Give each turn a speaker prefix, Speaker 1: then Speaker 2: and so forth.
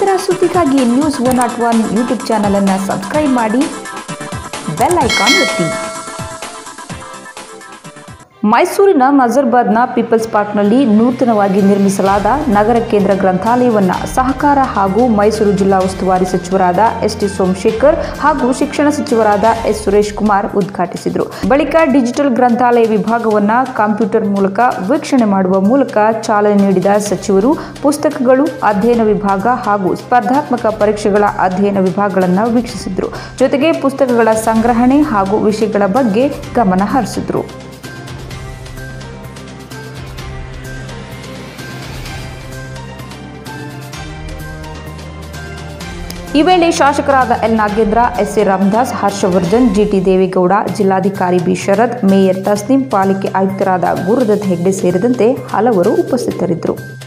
Speaker 1: ನಿರಂತರ ಸುದ್ದಿಗಾಗಿ news one not one YouTube ಚಾನಲನ್ನು ಸಬ್ಸ್ಕ್ರೈಬ್ ಮಾಡಿ ಬೆಲ್ ಐಕಾನ್ ಒತ್ತಿ ಮೈಸೂರಿನ ನಜರ್ಬಾದ್ನ ಪೀಪಲ್ಸ್ ಪಾರ್ಕ್ನಲ್ಲಿ ನೂತನವಾಗಿ ನಿರ್ಮಿಸಲಾದ ನಗರ ಕೇಂದ್ರ ಗ್ರಂಥಾಲಯವನ್ನು ಸಹಕಾರ ಹಾಗೂ ಮೈಸೂರು ಜಿಲ್ಲಾ ಉಸ್ತುವಾರಿ ಸಚಿವರಾದ ಎಸ್ ಟಿ ಸೋಮಶೇಖರ್ ಹಾಗೂ ಶಿಕ್ಷಣ ಸಚಿವರಾದ ಎಸ್ ಸುರೇಶ್ ಕುಮಾರ್ ಉದ್ಘಾಟಿಸಿದರು ಬಳಿಕ ಡಿಜಿಟಲ್ ಗ್ರಂಥಾಲಯ ವಿಭಾಗವನ್ನು ಕಂಪ್ಯೂಟರ್ ಮೂಲಕ ವೀಕ್ಷಣೆ ಮಾಡುವ ಮೂಲಕ ಚಾಲನೆ ನೀಡಿದ ಸಚಿವರು ಪುಸ್ತಕಗಳು ಅಧ್ಯಯನ ವಿಭಾಗ ಹಾಗೂ ಸ್ಪರ್ಧಾತ್ಮಕ ಪರೀಕ್ಷೆಗಳ ಅಧ್ಯಯನ ವಿಭಾಗಗಳನ್ನು ವೀಕ್ಷಿಸಿದರು ಜೊತೆಗೆ ಪುಸ್ತಕಗಳ ಸಂಗ್ರಹಣೆ ಹಾಗೂ ವಿಷಯಗಳ ಬಗ್ಗೆ ಗಮನ ಹರಿಸಿದರು ಈ ವೇಳೆ ಶಾಸಕರಾದ L Nagendra S A Ramdas Harshavardhan GT Devegowda ಜಿಲ್ಲಾಧಿಕಾರಿ ಬಿ ಶರತ್ ಮೇಯರ್ ತಸ್ನೀಂ ಪಾಲಿಕೆ ಆಯುಕ್ತರಾದ ಗುರುದತ್ ಹೆಗ್ಡೆ ಸೇರಿದಂತೆ ಹಲವರು ಉಪಸ್ಥಿತರಿದ್ದರು